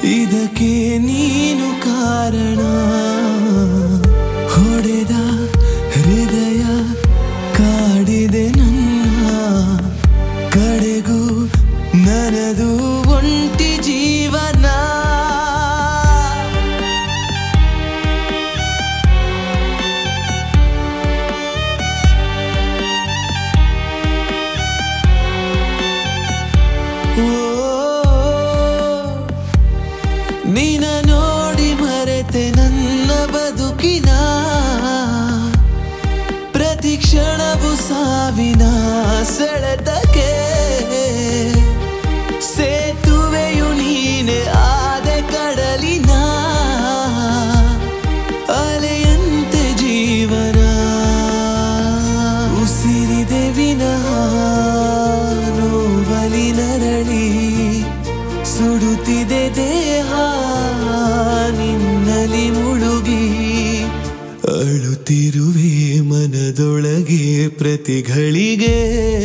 ಇದಕ್ಕೆ ನೀನು ಕಾರಣ ಹೊಡೆದ ಹೃದಯ ಕಾಡಿದೆ ನನ್ನ ಕಡೆಗೂ ನನದು ಒಂಟಿ ಜೀವನ ಓ ನಿನ ನೋಡಿ ಮರೆತೆ ನನ್ನ ಬದುಕಿನ ಪ್ರತಿ ಕ್ಷಣವು ಸಾವಿನ ಸೆಳೆತಕ್ಕೆ ಸೇತುವೆಯು ನೀನೆ ಆದೆ ಕಡಲಿನ ಅಲೆಯಂತೆ ಜೀವನ ಉಸಿರಿದೆ ವಿನಃ ನೋವಲಿ ನರಳಿ ಸುಡುತ್ತಿದೆ ದೇಹ ನಿನ್ನಲಿ ಮುಳುಗಿ ಅಳುತ್ತಿರುವೆ ಮನದೊಳಗೆ ಪ್ರತಿಗಳಿಗೆ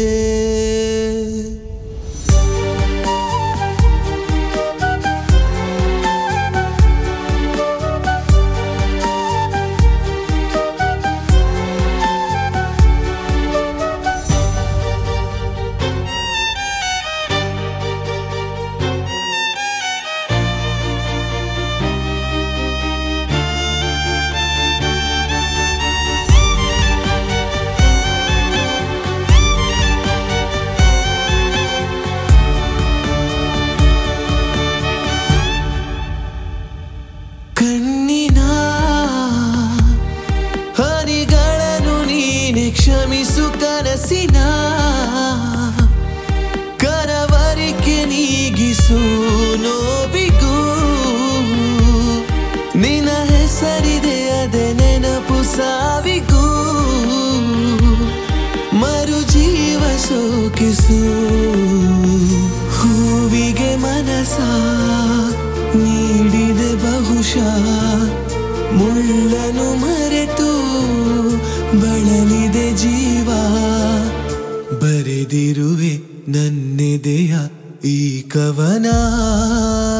ಕಣ್ಣಿನ ಹನಿಗಳನ್ನು ನೀನೆ ಕ್ಷಮಿಸು ಕನಸಿನ ಕನವರಿಕೆ ನೀಗಿಸು ನೋವಿಗೂ ನಿನ ಹೆಸರಿದೆ ಅದೆ ನೆನಪು ಸಾವಿಗೂ ಮರು ಜೀವ ಸೋಕಿಸು ಹೂವಿಗೆ ಮನಸ ನೀಡಿದೆ ಬಹುಶಃ ಮುಳ್ಳನು ಮರೆತು ಬಳಲಿದೆ ಜೀವ ಬರೆದಿರುವೆ ನನ್ನೆದೆಯ ಈ ಕವನ